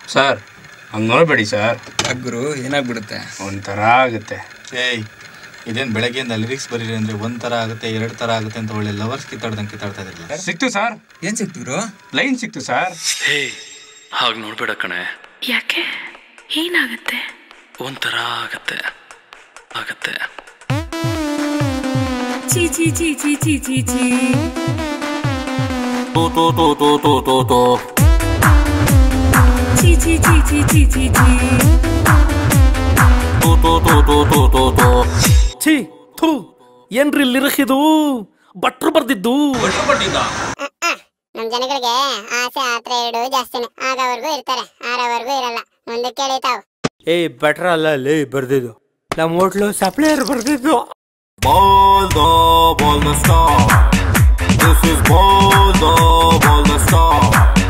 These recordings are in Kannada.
ಸರ್ ಹಂಗೆ ನೋಡಬೇಡಿ ಸರ್ ಗುರು ಏನಾಗ್ಬಿಡುತ್ತೆ ಒಂಥರ ಆಗುತ್ತೆ ಏಯ್ ಇದೇನು ಬೆಳಗ್ಗೆಯಿಂದ ಲಿರಿಕ್ಸ್ ಬರೀರಿ ಅಂದ್ರೆ ಒಂದ್ ತರ ಆಗುತ್ತೆ ಎರಡ್ ತರ ಆಗುತ್ತೆ ಅಂತ ಒಳ್ಳೆ ಲವರ್ಸ್ ಕಿತ್ತಾಡ್ದಂಗೆ ಕಿತ್ತಾಡ್ತಾ ಇದ್ರಲ್ಲ ಸಿಕ್ತು ಸರ್ ಏನ್ ಸಿಕ್ತು ಗುರು ಲೈನ್ ಸಿಕ್ತು ಸರ್ ಹೇ ಹಾಗೆ ನೋಡ್ಬೇಡ ಕಣೆ ಯಾಕೆ ಏನಾಗುತ್ತೆ ಒಂಥರ ಆಗತ್ತೆ ಆಗತ್ತೆ ಚೀ ಚೀ ಚೀ ಚೀ ಚೀ ಚೀ ಚೀ ತೋ ತೋ ತೋ ತೋ ತೋ ತೋ ತೋ ಚೀ ಚೀ ಚೀ ಚೀ ಚೀ ಚೀ ಚೀ ತೋ ತೋ ತೋ ತೋ ತೋ ತೋ ತೋ ಛೀ ಥೂ ಏನ್ರಿ ಲಿರಕಿದು ಭಟ್ರು ಬರ್ದಿದ್ದು ನಮ್ ಜನಗಳಿಗೆ ಆಸೆ ಆತ್ರ ಎರಡು ಜಾಸ್ತಿನೇ ಆಗವರೆಗೂ ಇರ್ತಾರೆ ಆರವರೆಗೂ ಇರಲ್ಲ ಮುಂದಕ್ಕೆ ಎಳಿತಾವ್ ಏಯ್ ಭಟ್ರ ಅಲ್ಲ ಲೇ ಬರ್ದಿದ್ದು ನಮ್ಮ ಹೋಟ್ಲು ಸಪ್ಲೈಯರ್ ಬರ್ದಿದ್ದು Ball the ball the star. This is ball the ball the star.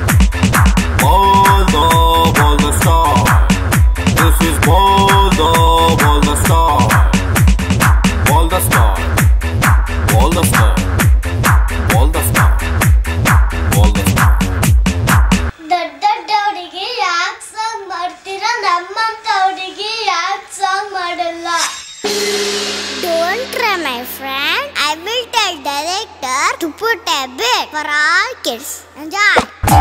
Ball the ball the star. This is ball the ball the star. Ball the star. Ball the star. Ball the star. Ball the star. ದೊಡ್ಡ ದೊಡ್ಡವರಿಗೆ ಯಾಕೆ ಸಾಂಗ್ ಮಾಡ್ತೀರಾ ನಮ್ಮಂತವರಿಗೆ ಯಾಕೆ ಸಾಂಗ್ ಮಾಡಲ್ಲ don't try my friend I will tell director to put a bit for all kids enjoy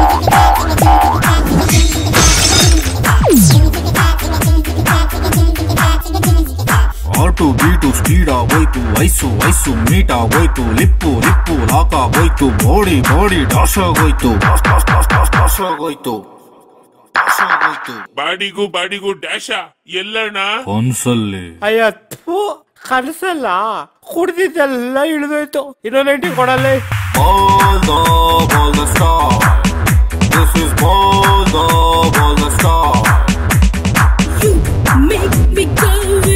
ಆಟು ಬೀಟು ಸ್ಪೀಡ್ ಆಗೋಯ್ತು ಐಸು ಐಸು ಮೀಟ್ ಆಗೋಯ್ತು ಲಿಪ್ಪು ಲಿಪ್ಪು ಲಾಕ್ ಆಗೋಯ್ತು ಬಾಡಿ ಬಾಡಿ ಡಾಶ್ ಆಗೋಯ್ತು dash dash dash dash dash ಆಗೋಯ್ತು ಡಾಶ್ ಆಗೋಯ್ತು ಬಾಡಿಗೂ ಬಾಡಿಗೂ ಡ್ಯಾಶ ಎಲ್ಲಣ್ಣ ಒಂದ್ಸಲ್ಲಿ ಅಯ್ಯ ಥೂ ಕನಸಲ್ಲ ಕುಡ್ದಿದ್ದೆಲ್ಲ ಇಳಿದೋಯ್ತು ಇನ್ನೊಂದು ಎಂಟಿ ಕೊಡಲ್ಲ ball the ball the star this is ball the ball the star make me go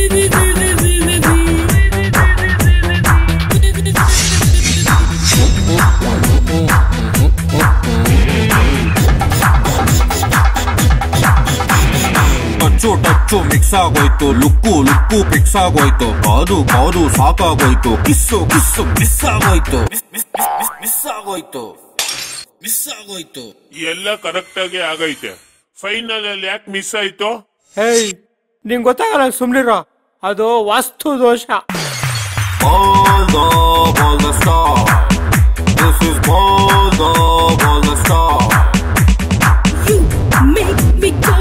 touch touch mix ಆಗೋಯ್ತು ಲುಕ್ಕು ಲುಕ್ಕು ಫಿಕ್ಸ್ ಆಗೋಯ್ತು ಕಾದು ಕಾದು ಸಾಕಾಗೋಯ್ತು ಕಿಸ್ಸು ಕಿಸ್ಸು ಮಿಸ್ ಆಗೋಯ್ತು miss miss miss miss miss ಆಗೋಯ್ತು ಮಿಸ್ ಆಗೋಯ್ತು ಎಲ್ಲ ಕರೆಕ್ಟ್ ಆಗಿ ಆಗೈತೆ ಫೈನಲ್ ಅಲ್ಲಿ ಯಾಕೆ ಮಿಸ್ ಆಯ್ತು ಹೇಯ್ ನಿಂಗೆ ಗೊತ್ತಾಗಲ್ಲ ಸುಮ್ನಿರೋ ಅದು ವಾಸ್ತು ದೋಷ Ball the ball the star. This is ball the ball the star. make me go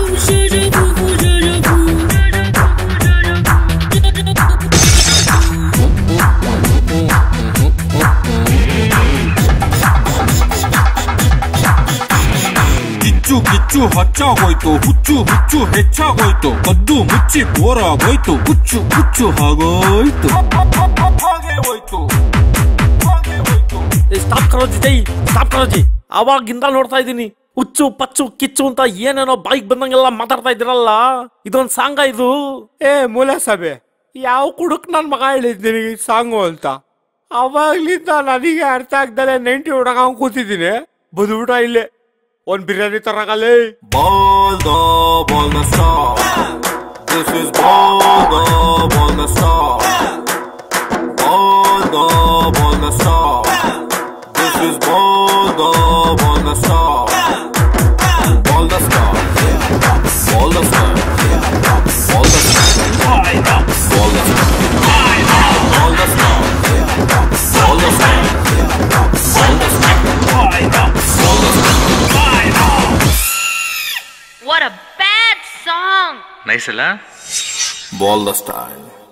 ಕಿಚ್ಚು ಕಿಚ್ಚು ಹಚ್ಚಾಗೋಯ್ತು ಹುಚ್ಚು ಹುಚ್ಚು ಹೆಚ್ಚಾಗೋಯ್ತು ಕದ್ದು ಮುಚ್ಚಿ ಬೋರಾಗೋಯ್ತು ಹುಚ್ಚು ಹುಚ್ಚು ಹಾಗೋಯ್ತು ಹಾಗೆ ಹೋಯ್ತು ಹಾಗೆ ಹೋಯ್ತು ಸ್ಟಾಪ್ ಕರೋಜಿ ಜೈ ಸ್ಟಾಪ್ ಕರೋಜಿ ಅವಾಗಿಂದ ನೋಡ್ತಾ ಇದ್ದೀನಿ ಹುಚ್ಚು ಪಚ್ಚು ಕಿಚ್ಚು ಅಂತ ಏನೇನೋ ಬಾಯಿಗೆ ಬಂದಂಗೆಲ್ಲ ಮಾತಾಡ್ತಾ ಇದ್ದೀರಲ್ಲ ಇದೊಂದ್ ಸಾಂಗ ಇದು ಏ ಮೂಲ ಸಭೆ ಯಾವ ಕುಡುಕ್ ನನ್ ಮಗ ಹೇಳಿದ್ದೀನಿ ಸಾಂಗು ಅಂತ ಅವಾಗ್ಲಿಂದ ನನಗೆ ಅರ್ಥ ಆಗ್ದಲೆ ನೈಂಟಿ ಹುಡುಗ ಕೂತಿದ್ದೀನಿ ಬದುಬಿಟ ಇಲ್ಲೇ ಒಂದ್ biryani ತರಗಲ್ಲೇ Ball the ball the star. This is ball the ball the star. Ball the ball the star. This is ball the ball the star. Ball the star. Ball the star. Ball the star. Ball the star. Ball the star. Ball the star. Ball the star. Ball the star. What a bad song! Ball the style.